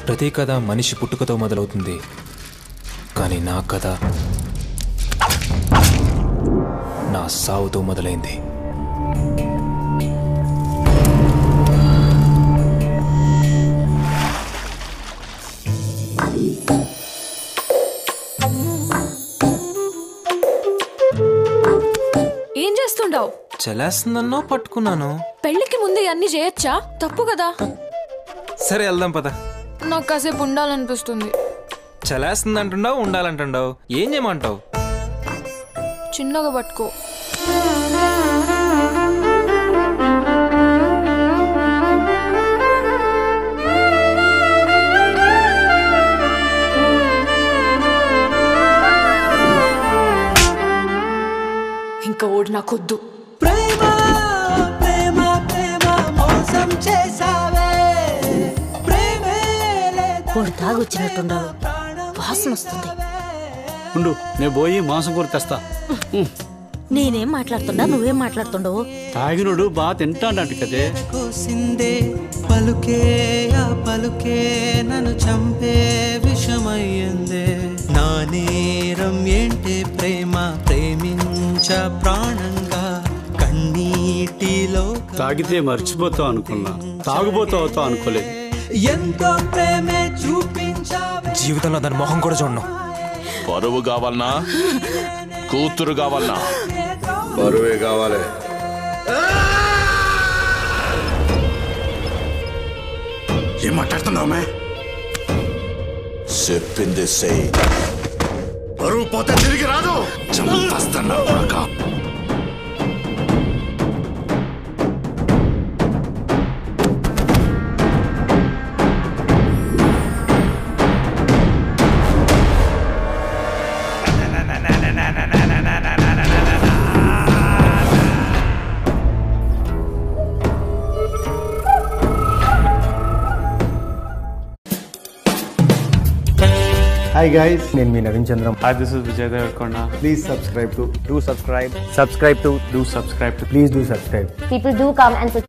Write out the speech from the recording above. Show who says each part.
Speaker 1: ప్రతి కథ మనిషి పుట్టుకతో మొదలవుతుంది కానీ నా కథ నా సావుతో మొదలైంది
Speaker 2: ఏం చేస్తుండావు
Speaker 1: చలేస్తుందన్నో పట్టుకున్నాను
Speaker 2: పెళ్లికి ముందే అన్ని చేయొచ్చా తప్పు కదా
Speaker 1: సరే వెళ్దాం పద
Speaker 2: నాకు కాసేపు ఉండాలనిపిస్తుంది
Speaker 1: చలేస్తుంది అంటుండవు ఉండాలంటుండవు ఏం చేయమంటావు
Speaker 2: చిన్నగా పట్టుకో ఇంకా ఓడి నాకొద్దు
Speaker 3: ప్రేమ ప్రేమ ప్రేమ మోసం చేసావే ప్రేమే లేదా
Speaker 4: వాడు తాగొచ్చినట్టుండవు వాసన వస్తుంది
Speaker 5: ఉండు నేను పోయి మాంసం కూర తెస్తా
Speaker 4: నేనేం మాట్లాడుతుండా నువ్వేం మాట్లాడుతుండవు
Speaker 5: తాగినోడు బాగా తింటాడంట కదే
Speaker 3: కోసిందే పలుకే ఆ పలుకే నన్ను చంపే విషమయ్యిందే నా నేరం ఏంటే ప్రేమ ప్రేమించ ప్రాణంగా కన్నీటిలో
Speaker 5: తాగితే మర్చిపోతావు అనుకున్నా తాగుబోతావు అవుతావు అనుకోలేదు
Speaker 3: ఎంతో ప్రేమే చూపించావే
Speaker 1: జీవితంలో దాని మొహం కూడా చూడను
Speaker 6: పరువు కావాలనా కూతురు కావాలనా
Speaker 7: బరువే కావాలి
Speaker 6: ఏం మాట్లాడుతున్నావు చెప్పింది సెయ్ బరువు పోతే తిరిగి రాదు చంపేస్తున్నా కొడకా
Speaker 8: హాయ్ గైస్ నేను మీ Naveen Chandram
Speaker 9: Hi, this is Vijay Devarkonda.
Speaker 8: Please subscribe to
Speaker 9: Do subscribe.
Speaker 8: Subscribe to
Speaker 9: Do subscribe to
Speaker 8: please do subscribe
Speaker 10: People do come and support